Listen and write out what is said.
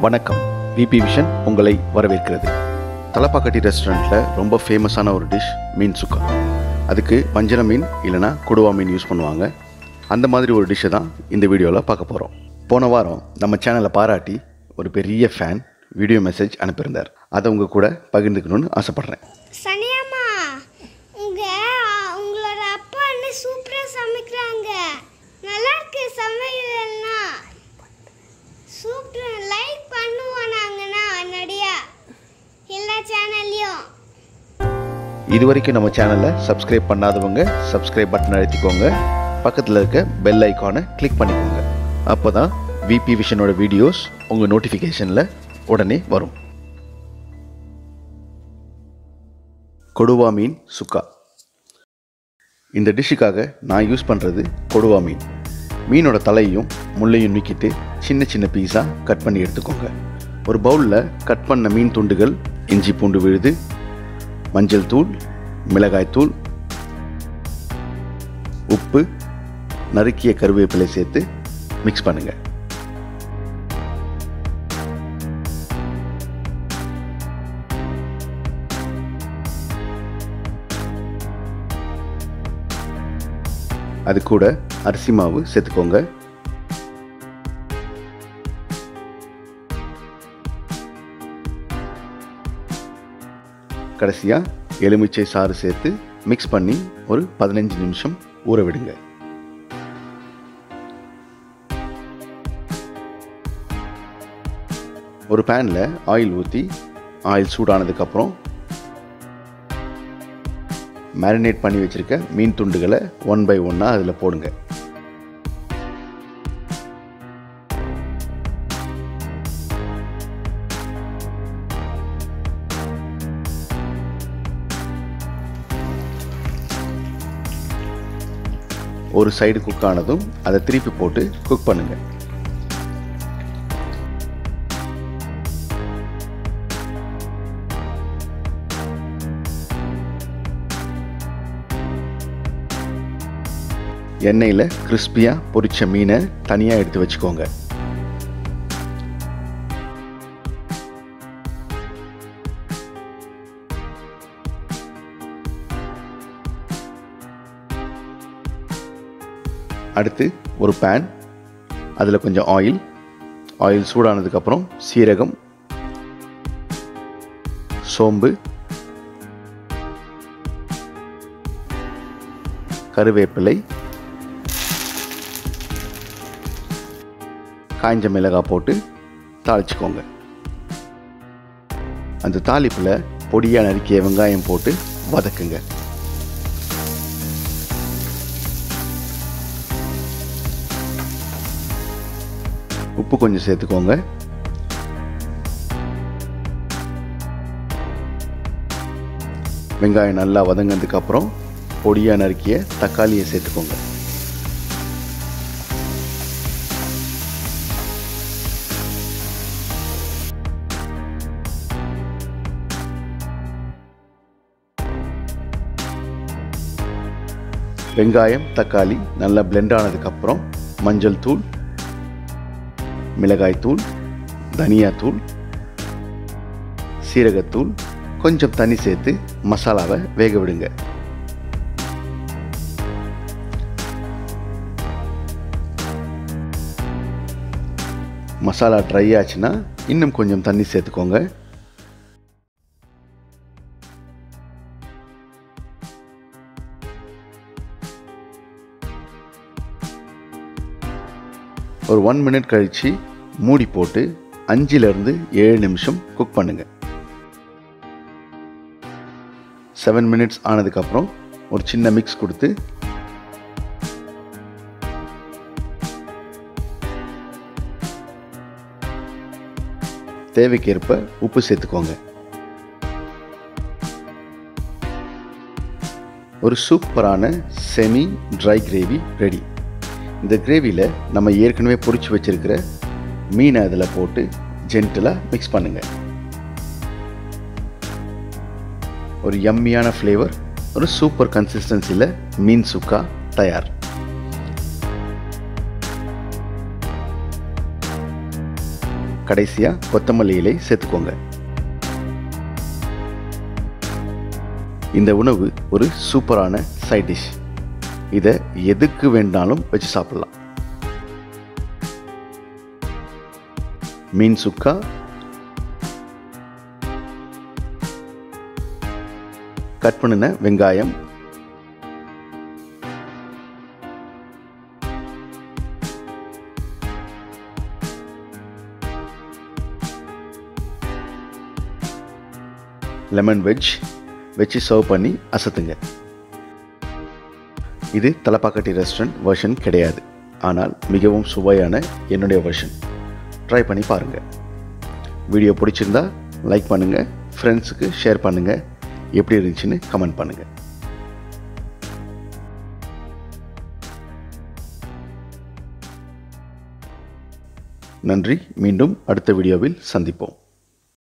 வணக்கம் VP vision உங்களை வரவேற்கிறது தலப்பாக்கட்டி ரெஸ்டாரண்ட்டில் ரொம்ப ஃபேமஸான ஒரு டிஷ் மீன் சுக்கா அதுக்கு வஞ்சர மீன் இல்லைனா கொடுவா மீன் யூஸ் பண்ணுவாங்க அந்த மாதிரி ஒரு டிஷ்ஷை தான் இந்த வீடியோவில் பார்க்க போகிறோம் போன வாரம் நம்ம சேனலை பாராட்டி ஒரு பெரிய ஃபேன் வீடியோ மெசேஜ் அனுப்பியிருந்தார் அதை உங்கள் கூட பகிர்ந்துக்கணும்னு ஆசைப்பட்றேன் சனியாம்மா உங்க உங்களோட அப்பா அண்ணன் சூப்பரா சமைக்கிறாங்க நல்லா இருக்கு சமையல்னா சூப்பர் லைக் பண்ணுவோம் நாங்கண்ணா நிறையா எல்லா சேனல்லையும் இது வரைக்கும் நம்ம சேனலை சப்ஸ்கிரைப் பண்ணாதவங்க சப்ஸ்கிரைப் பட்டன் அழுத்திக்கோங்க பக்கத்தில் இருக்க பெல் ஐக்கானை கிளிக் பண்ணிக்கோங்க அப்போ தான் விபி விஷனோட வீடியோஸ் உங்கள் நோட்டிஃபிகேஷனில் உடனே வரும் கொடுவா மீன் சுக்கா இந்த டிஷ்ஷுக்காக நான் யூஸ் பண்ணுறது கொடுவா மீன் மீனோட தலையும் முள்ளையும் நீக்கிட்டு சின்ன சின்ன பீஸாக கட் பண்ணி எடுத்துக்கோங்க ஒரு பவுலில் கட் பண்ண மீன் துண்டுகள் இஞ்சி பூண்டு விழுது மஞ்சள் தூள் மிளகாய் தூள் உப்பு நறுக்கிய கருவேப்பிலை சேர்த்து மிக்ஸ் பண்ணுங்க அது கூட அரிசி மாவு சேர்த்துக்கோங்க கடைசியாக எலுமிச்சை சாறு சேர்த்து மிக்ஸ் பண்ணி ஒரு பதினஞ்சு நிமிஷம் ஊற விடுங்க ஒரு பேனில் ஆயில் ஊற்றி ஆயில் சூடானதுக்கப்புறம் மேரினேட் பண்ணி வச்சுருக்க மீன் துண்டுகளை ஒன் பை ஒன்னாக அதில் போடுங்க ஒரு சைடு குக் ஆனதும் அதை திருப்பி போட்டு குக் பண்ணுங்க எண்ணெயில் கிறிஸ்பியாக பொரிச்ச மீனை தனியாக எடுத்து வச்சுக்கோங்க அடுத்து ஒரு பேன் அதில் கொஞ்சம் ஆயில் ஆயில் சூடானதுக்கப்புறம் சீரகம் சோம்பு கருவேப்பிலை காய்ஞ்ச மிளகாய் போட்டு தாளிச்சுக்கோங்க அந்த தாளிப்பில் பொடியாக நறுக்கிய வெங்காயம் போட்டு வதக்குங்க உப்பு கொஞ்சம் சேர்த்துக்கோங்க வெங்காயம் நல்லா வதங்கினதுக்கு அப்புறம் பொடியாக நறுக்கிய தக்காளியை சேர்த்துக்கோங்க வெங்காயம் தக்காளி நல்லா பிளெண்ட் ஆனதுக்கப்புறம் மஞ்சள் தூள் மிளகாய் தூள் தனியாத்தூள் சீரகத்தூள் கொஞ்சம் தண்ணி சேர்த்து மசாலாவை வேக விடுங்க மசாலா ட்ரை ஆச்சுன்னா இன்னும் கொஞ்சம் தண்ணி சேர்த்துக்கோங்க ஒரு ஒன் மினிட் கழித்து மூடி போட்டு அஞ்சிலிருந்து ஏழு நிமிஷம் குக் பண்ணுங்க செவன் மினிட்ஸ் ஆனதுக்கப்புறம் ஒரு சின்ன மிக்ஸ் கொடுத்து தேவைக்கேற்ப உப்பு சேர்த்துக்கோங்க ஒரு சூப்பரான செமி ட்ரை கிரேவி ரெடி இந்த கிரேவியில் நம்ம ஏற்கனவே பொரிச்சு வச்சிருக்கிற மீனை அதில் போட்டு ஜென்டலாக மிக்ஸ் பண்ணுங்க ஒரு யம்மியான ஃப்ளேவர் ஒரு சூப்பர் கன்சிஸ்டன்சியில் மீன் சுக்கா தயார் கடைசியாக கொத்தமல்லி இலை சேர்த்துக்கோங்க இந்த உணவு ஒரு சூப்பரான சைட் டிஷ் இதை எதுக்கு வேண்டாலும் வச்சு சாப்பிடலாம் மீன் சுக்கா கட் பண்ணின வெங்காயம் லெமன் வெஜ் வச்சு சர்வ் பண்ணி அசத்துங்க இது தலப்பாக்கட்டி ரெஸ்டாரண்ட் வெர்ஷன் கிடையாது ஆனால் மிகவும் சுவையான என்னுடைய வெர்ஷன் ட்ரை பண்ணி பாருங்கள் வீடியோ பிடிச்சிருந்தா லைக் பண்ணுங்கள் ஃப்ரெண்ட்ஸுக்கு ஷேர் பண்ணுங்கள் எப்படி இருந்துச்சுன்னு கமெண்ட் பண்ணுங்கள் நன்றி மீண்டும் அடுத்த வீடியோவில் சந்திப்போம்